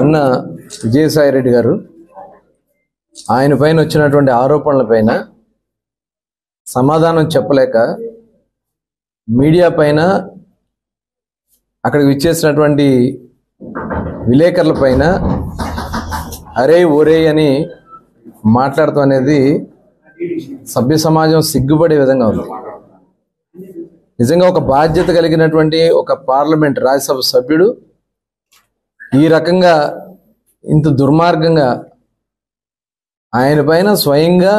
మొన్న విజయసాయి రెడ్డి గారు ఆయన పైన వచ్చినటువంటి ఆరోపణల పైన సమాధానం చెప్పలేక మీడియా పైన అక్కడికి విచ్చేసినటువంటి విలేకరుల పైన అరే ఒరే అని మాట్లాడటం అనేది సభ్య సమాజం సిగ్గుపడే విధంగా ఉంది నిజంగా ఒక బాధ్యత కలిగినటువంటి ఒక పార్లమెంట్ రాజ్యసభ సభ్యుడు ఈ రకంగా ఇంత దుర్మార్గంగా ఆయన పైన స్వయంగా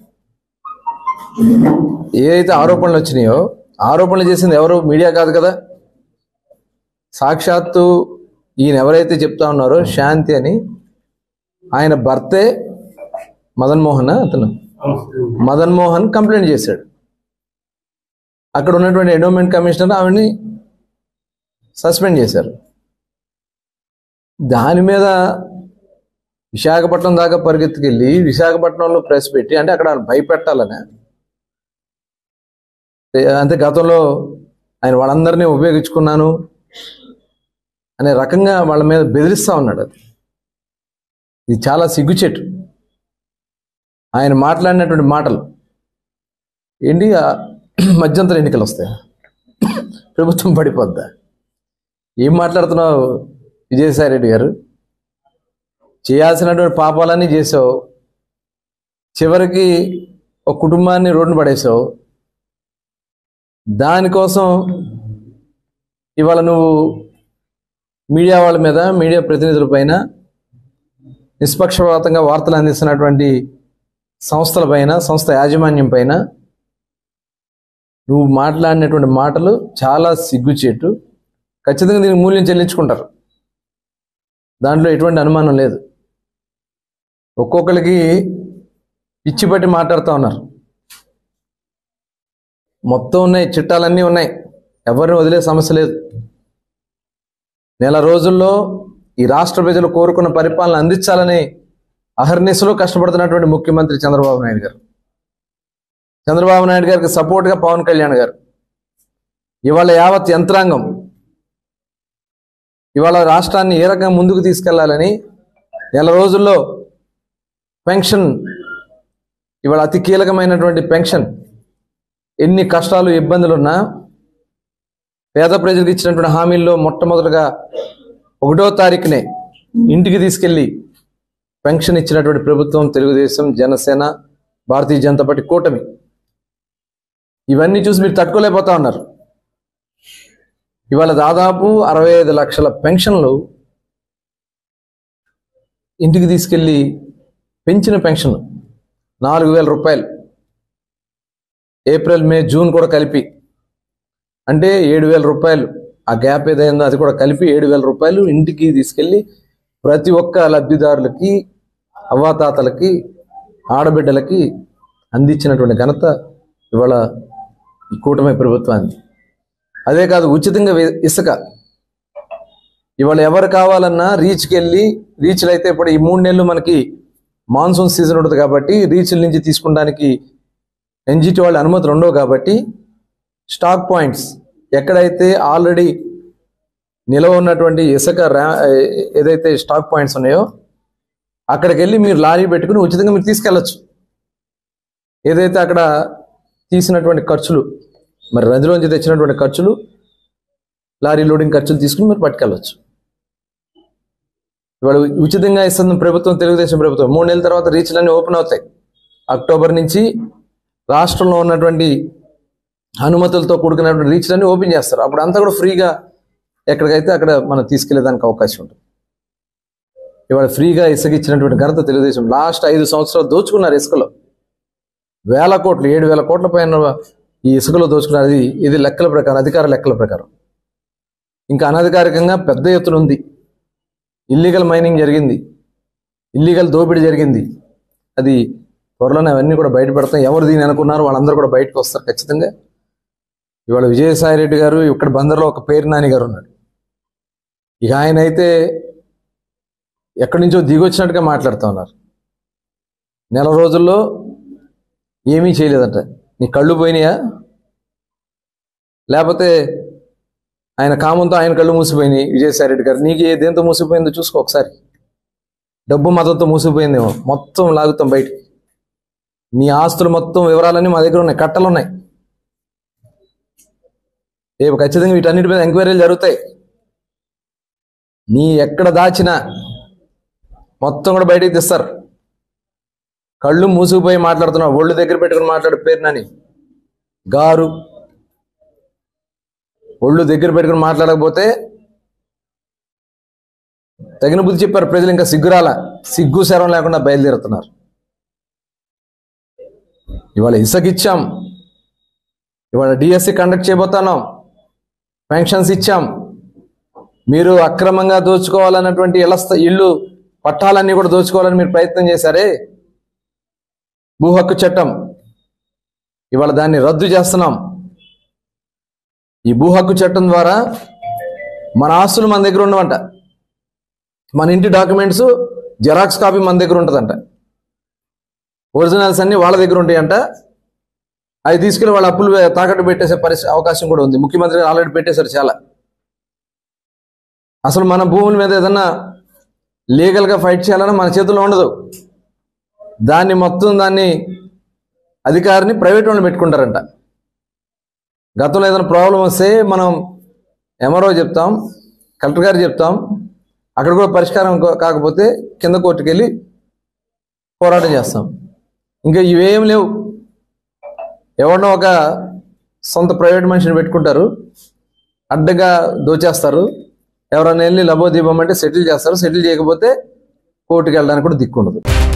ఏదైతే ఆరోపణలు వచ్చినాయో ఆరోపణలు చేసింది ఎవరు మీడియా కాదు కదా సాక్షాత్తు ఈయన ఎవరైతే చెప్తా ఉన్నారో శాంతి అని ఆయన భర్తే మదన్ మోహన్ అతను మదన్ మోహన్ కంప్లైంట్ చేశాడు అక్కడ ఉన్నటువంటి ఎండోమెంట్ కమిషనర్ ఆవిడని సస్పెండ్ చేశారు దాని మీద విశాఖపట్నం దాకా పరిగెత్తుకెళ్ళి విశాఖపట్నంలో ప్రెస్ పెట్టి అంటే అక్కడ భయపెట్టాలనే అంటే గతంలో ఆయన వాళ్ళందరినీ ఉపయోగించుకున్నాను అనే రకంగా వాళ్ళ మీద బెదిరిస్తా ఉన్నాడు అది ఇది చాలా సిగ్గుచెట్టు ఆయన మాట్లాడినటువంటి మాటలు ఏంటి ఆ మధ్యంతర ఎన్నికలు వస్తాయి ప్రభుత్వం పడిపోద్దా ఏం మాట్లాడుతున్నావు విజయసాయి రెడ్డి గారు చేయాల్సినటువంటి పాపాలన్నీ చేసావు చివరికి ఒక కుటుంబాన్ని రోడ్డున పడేసావు దానికోసం ఇవాళ నువ్వు మీడియా వాళ్ళ మీద మీడియా ప్రతినిధుల పైన నిష్పక్షపాతంగా వార్తలు అందిస్తున్నటువంటి సంస్థల పైన సంస్థ యాజమాన్యం పైన నువ్వు మాట్లాడినటువంటి మాటలు చాలా సిగ్గుచేటు ఖచ్చితంగా దీనికి మూల్యం చెల్లించుకుంటారు దాంట్లో ఎటువంటి అనుమానం లేదు ఒక్కొక్కరికి పిచ్చి పట్టి మాట్లాడుతూ ఉన్నారు మొత్తం ఉన్నాయి చిట్టాలన్నీ ఉన్నాయి ఎవరిని వదిలే సమస్య లేదు నెల రోజుల్లో ఈ రాష్ట్ర ప్రజలు కోరుకున్న పరిపాలన అందించాలని అహర్నిశలో కష్టపడుతున్నటువంటి ముఖ్యమంత్రి చంద్రబాబు నాయుడు గారు చంద్రబాబు నాయుడు గారికి సపోర్ట్గా పవన్ కళ్యాణ్ గారు ఇవాళ యావత్ యంత్రాంగం ఇవాళ రాష్ట్రాన్ని ఏ రకంగా ముందుకు తీసుకెళ్లాలని నెల రోజుల్లో పెన్షన్ ఇవాళ అతి కీలకమైనటువంటి పెన్షన్ ఎన్ని కష్టాలు ఇబ్బందులున్నా పేద ప్రజలకు ఇచ్చినటువంటి హామీల్లో మొట్టమొదటిగా ఒకటో తారీఖునే ఇంటికి తీసుకెళ్లి పెన్షన్ ఇచ్చినటువంటి ప్రభుత్వం తెలుగుదేశం జనసేన భారతీయ జనతా పార్టీ కూటమి ఇవన్నీ చూసి మీరు తట్టుకోలేకపోతా ఉన్నారు ఇవాళ దాదాపు అరవై ఐదు లక్షల పెన్షన్లు ఇంటికి తీసుకెళ్ళి పెంచిన పెన్షన్ నాలుగు వేల రూపాయలు ఏప్రిల్ మే జూన్ కూడా కలిపి అంటే ఏడు వేల రూపాయలు ఆ గ్యాప్ ఏదైందో అది కూడా కలిపి ఏడు వేల రూపాయలు ఇంటికి తీసుకెళ్ళి ప్రతి ఒక్క లబ్ధిదారులకి అవ్వాతాతలకి ఆడబిడ్డలకి అందించినటువంటి ఘనత ఇవాళ ఈ కూటమి ప్రభుత్వాన్ని అదే కాదు ఉచితంగా వే- ఇసుక ఇవాళ ఎవరు కావాలన్నా రీచ్కి వెళ్ళి రీచ్లు అయితే ఇప్పుడు ఈ మూడు నెలలు మనకి మాన్సూన్ సీజన్ ఉంటుంది కాబట్టి రీచ్ల నుంచి తీసుకుంటానికి ఎన్జిటి వాళ్ళ అనుమతులు ఉండవు కాబట్టి స్టాక్ పాయింట్స్ ఎక్కడైతే ఆల్రెడీ నిలవ ఉన్నటువంటి ఇసుక రా ఏదైతే స్టాక్ పాయింట్స్ ఉన్నాయో అక్కడికి వెళ్ళి మీరు లారీ పెట్టుకుని ఉచితంగా మీరు తీసుకెళ్ళచ్చు ఏదైతే అక్కడ తీసినటువంటి ఖర్చులు మరి రజలోంచి తెచ్చినటువంటి ఖర్చులు లారీ లోడింగ్ ఖర్చులు తీసుకుని మీరు పట్టుకెళ్ళచ్చు ఇవాళ ఉచితంగా ఇస్తుంది ప్రభుత్వం తెలుగుదేశం ప్రభుత్వం మూడు నెలల తర్వాత రీచ్లన్నీ ఓపెన్ అవుతాయి అక్టోబర్ నుంచి రాష్ట్రంలో ఉన్నటువంటి అనుమతులతో కూడుకున్నటువంటి రీచ్లన్నీ ఓపెన్ చేస్తారు అప్పుడు అంతా కూడా ఫ్రీగా ఎక్కడికైతే అక్కడ మనం తీసుకెళ్లేదానికి అవకాశం ఉంటుంది ఇవాళ ఫ్రీగా ఇసుక ఇచ్చినటువంటి ఘనత తెలుగుదేశం లాస్ట్ ఐదు సంవత్సరాలు దోచుకున్నారు ఇసుకలో వేల కోట్లు ఏడు వేల కోట్ల పైన ఈ ఇసుకలో దోచుకున్నారు ఇది ఇది లెక్కల ప్రకారం అధికార లెక్కల ప్రకారం ఇంకా అనధికారికంగా పెద్ద ఎత్తున ఉంది ఇల్లీగల్ మైనింగ్ జరిగింది ఇల్లీగల్ దోపిడీ జరిగింది అది త్వరలోనే అవన్నీ కూడా బయటపడతాం ఎవరు దీన్ని అనుకున్నారు వాళ్ళందరూ కూడా బయటకు వస్తారు ఖచ్చితంగా ఇవాళ విజయసాయి రెడ్డి గారు ఇక్కడ బందర్లో ఒక పేరు నాని గారు ఉన్నాడు ఇక ఆయన అయితే ఎక్కడి నుంచో దిగొచ్చినట్టుగా మాట్లాడుతూ ఉన్నారు నెల రోజుల్లో ఏమీ చేయలేదంట నీ కళ్ళు పోయినాయా లేకపోతే ఆయన కామంతో ఆయన కళ్ళు మూసిపోయినాయి విజయసాయి రెడ్డి గారు నీకు ఏ దేంతో మూసిపోయిందో చూసుకో ఒకసారి డబ్బు మద్దతు మూసిపోయిందేమో మొత్తం లాగుతాం బయటికి నీ ఆస్తులు మొత్తం వివరాలన్నీ మా దగ్గర ఉన్నాయి కట్టలు ఉన్నాయి రేపు ఖచ్చితంగా వీటన్నిటి మీద ఎంక్వైరీలు జరుగుతాయి నీ ఎక్కడ దాచినా మొత్తం కూడా బయటికి తెస్తారు కళ్ళు మూసుకుపోయి మాట్లాడుతున్నావు ఒళ్ళు దగ్గర పెట్టుకుని మాట్లాడు పేరునని గారు ఒళ్ళు దగ్గర పెట్టుకుని మాట్లాడకపోతే తగిన బుద్ధి చెప్పారు ప్రజలు ఇంకా సిగ్గురాల సిగ్గు శరం లేకుండా బయలుదేరుతున్నారు ఇవాళ ఇసుకిచ్చాం ఇవాళ డిఎస్సి కండక్ట్ చేయబోతున్నాం పెన్షన్స్ ఇచ్చాం మీరు అక్రమంగా దోచుకోవాలన్నటువంటి ఇళ్ళ స్థ- ఇల్లు పట్టాలన్నీ కూడా దోచుకోవాలని మీరు ప్రయత్నం చేశారే భూ హక్కు చట్టం ఇవాళ దాన్ని రద్దు చేస్తున్నాం ఈ భూ హక్కు చట్టం ద్వారా మన ఆస్తులు మన దగ్గర ఉండవంట మన ఇంటి డాక్యుమెంట్స్ జెరాక్స్ కాపీ మన దగ్గర ఉంటుందంట ఒరిజినల్స్ అన్ని వాళ్ళ దగ్గర ఉంటాయంట అవి తీసుకెళ్లి వాళ్ళ అప్పులు తాకట్టు పెట్టేసే పరిస్థితి అవకాశం కూడా ఉంది ముఖ్యమంత్రి గారు ఆల్రెడీ పెట్టేశారు చాలా అసలు మన భూముల మీద ఏదన్నా లీగల్గా ఫైట్ చేయాలన్నా మన చేతుల్లో ఉండదు దాన్ని మొత్తం దాన్ని అధికారిని ప్రైవేట్ వాళ్ళు పెట్టుకుంటారంట గతంలో ఏదైనా ప్రాబ్లం వస్తే మనం ఎంఆర్ఓ చెప్తాం కలెక్టర్ గారు చెప్తాం అక్కడ కూడా పరిష్కారం కా- కాకపోతే కింద కోర్టుకు వెళ్ళి పోరాటం చేస్తాం ఇంకా ఇవేం లేవు ఎవరినో ఒక సొంత ప్రైవేట్ మనిషిని పెట్టుకుంటారు అడ్డగా దోచేస్తారు ఎవరైనా వెళ్ళి లబోదీపం అంటే సెటిల్ చేస్తారు సెటిల్ చేయకపోతే కోర్టుకు వెళ్ళడానికి కూడా దిక్కుండదు